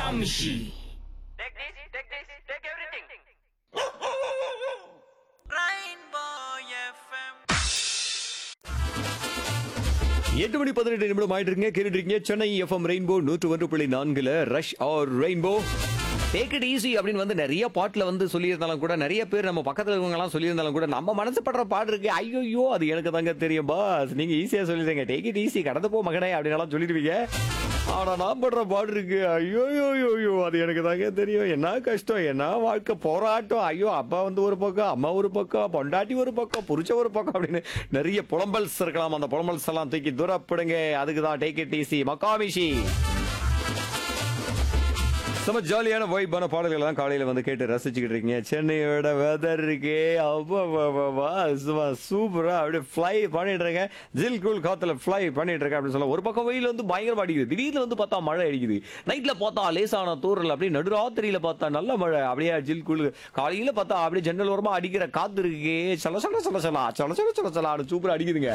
Makamishi. Take this, take this, take everything. எட்டு மணி பதினெட்டு நிமிடம் ஆயிட்டு இருக்கீங்க கேட்டுட்டு இருக்கீங்க சென்னை எஃப்எம் ரெயின்போ நூற்று ஒன்று புள்ளி நான்குல rush R rainbow take it easy அப்படின்னு வந்து நிறைய பாட்டுல வந்து சொல்லியிருந்தாலும் கூட நிறைய பேர் நம்ம பக்கத்துல இருக்கவங்க எல்லாம் சொல்லியிருந்தாலும் கூட நம்ம மனசு படுற பாட்டு இருக்கு ஐயோ அது எனக்கு தாங்க தெரியும் பாஸ் நீங்க ஈஸியா சொல்லிடுங்க டேக் இட் ஈஸி கடந்து போ மகனே அப்படின்னு சொல்லிடுவீங்க ஆனா நான் படுற பாடு இருக்கு ஐயோ ஐயோ அது எனக்கு தாங்க தெரியும் என்ன கஷ்டம் என்ன வாழ்க்கை போராட்டம் ஐயோ அப்பா வந்து ஒரு பக்கம் அம்மா ஒரு பக்கம் பொண்டாட்டி ஒரு பக்கம் புருஷ ஒரு பக்கம் அப்படின்னு நிறைய புலம்பல்ஸ் இருக்கலாம் அந்த புலம்பல்ஸ் எல்லாம் தூக்கி தூரப்படுங்க அதுக்கு தான் டேக் இட் ஈஸி மக்காமிஷி செம ஜாலியான வைப்பான பாடல்கள் எல்லாம் காலையில வந்து கேட்டு ரசிச்சுக்கிட்டு இருக்கீங்க சென்னையோட வெதர் இருக்கே அப்பா சும்மா சூப்பரா அப்படியே ஃப்ளை பண்ணிட்டு இருக்கேன் ஜில் கூல் காத்துல ஃப்ளை பண்ணிட்டு இருக்கேன் அப்படின்னு சொல்ல ஒரு பக்கம் வெயில் வந்து பயங்கரமா அடிக்குது திடீர்னு வந்து பார்த்தா மழை அடிக்குது நைட்ல பார்த்தா லேசான தூரல் அப்படியே நடுராத்திரியில பார்த்தா நல்ல மழை அப்படியே ஜில் கூல் காலையில பார்த்தா அப்படியே ஜன்னல் ஓரமா அடிக்கிற காத்து இருக்கே சல சல சல சலா சல சல சல சலா சூப்பரா அடிக்குதுங்க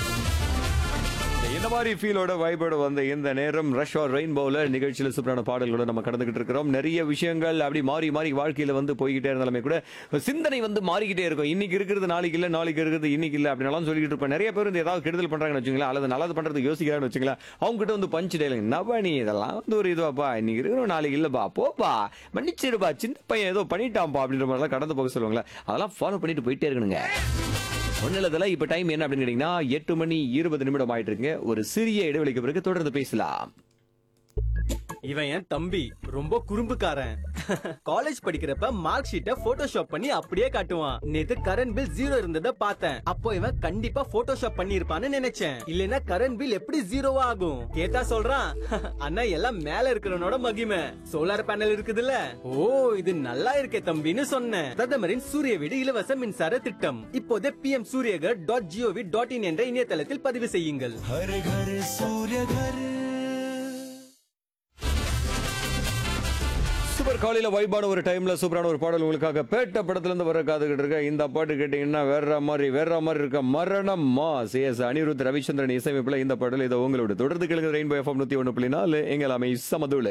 இந்த மாதிரி ஃபீலோட வைபோட வந்த இந்த நேரம் ரஷ் ஆர் ரெயின்போல நிகழ்ச்சியில சூப்பரான பாடல்களோட நம்ம கடந்துகிட்டு இருக்கிறோம் நிறைய விஷயங்கள் அப்படி மாறி மாறி வாழ்க்கையில வந்து போய்கிட்டே இருந்தாலுமே கூட சிந்தனை வந்து மாறிக்கிட்டே இருக்கும் இன்னைக்கு இருக்கிறது நாளைக்கு இல்ல நாளைக்கு இருக்கிறது இன்னைக்கு இல்ல அப்படின்னாலும் சொல்லிட்டு இருப்பேன் நிறைய பேர் வந்து ஏதாவது கெடுதல் பண்றாங்கன்னு வச்சுங்களேன் அல்லது நல்லது பண்றது யோசிக்கிறாங்கன்னு வச்சுங்களேன் அவங்க கிட்ட வந்து பஞ்சு டைலாக் நவ நீ இதெல்லாம் வந்து ஒரு இதுவாப்பா இன்னைக்கு இருக்கிறோம் நாளைக்கு இல்லப்பா போப்பா மன்னிச்சிருப்பா சின்ன பையன் ஏதோ பண்ணிட்டான்ப்பா அப்படின்ற மாதிரிலாம் கடந்து போக சொல்லுவாங்களே அதெல்லாம் ஃபாலோ பண்ணிட்டு போயிட்டே இருக்கணுங்க ஒன்னுலதுல இப்ப டைம் என்ன அப்படின்னு கேட்டீங்கன்னா எட்டு மணி இருபது நிமிடம் ஆயிட்டு இருக்குங்க ஒரு சிறிய இடைவெளிக்கு பிறகு தொடர்ந்து பேசலாம் இவன் என் தம்பி ரொம்ப குறும்புக்காரன் காலேஜ் படிக்கிறப்ப மார்க் ஷீட்டை போட்டோஷாப் பண்ணி அப்படியே காட்டுவான் நேத்து கரண்ட் பில் ஜீரோ இருந்தத பார்த்தேன் அப்போ இவன் கண்டிப்பா போட்டோஷாப் பண்ணி இருப்பான்னு நினைச்சேன் இல்லனா கரண்ட் பில் எப்படி ஜீரோவா ஆகும் கேட்டா சொல்றான் அண்ணா எல்லாம் மேல இருக்கிறவனோட மகிமை சோலார் பேனல் இருக்குதுல்ல ஓ இது நல்லா இருக்கே தம்பின்னு சொன்னேன் பிரதமரின் சூரிய வீடு இலவச மின்சார திட்டம் இப்போதே P M Suryaghar dot GOV dot in என்ற இணையதளத்தில் பதிவு செய்யுங்கள் சூப்பர் காலையில வைபான ஒரு டைம்ல சூப்பரான ஒரு பாடல் உங்களுக்காக பேட்ட படத்துல இருந்து வர காத்துக்கிட்டு இருக்க இந்த பாட்டு கேட்டீங்கன்னா வேற மாதிரி வேற மாதிரி இருக்க மரணம் மாஸ் எஸ் அனிருத் ரவிச்சந்திரன் இசையமைப்புல இந்த பாடல் இதை உங்களோட தொடர்ந்து கேளுங்க ரெயின்போ எஃப்எம் நூத்தி ஒண்ணு புள்ளி நாலு எங்கள் அமை சமதுளே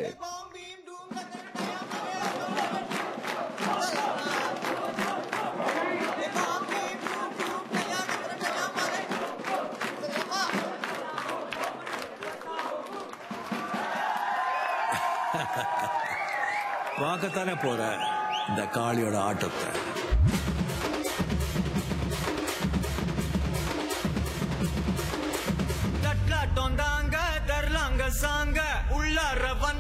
பார்க்கத்தானே போற இந்த காளியோட ஆட்டத்தை தட்லாட்டம் தாங்க தரலாங்க சாங்க உள்ளார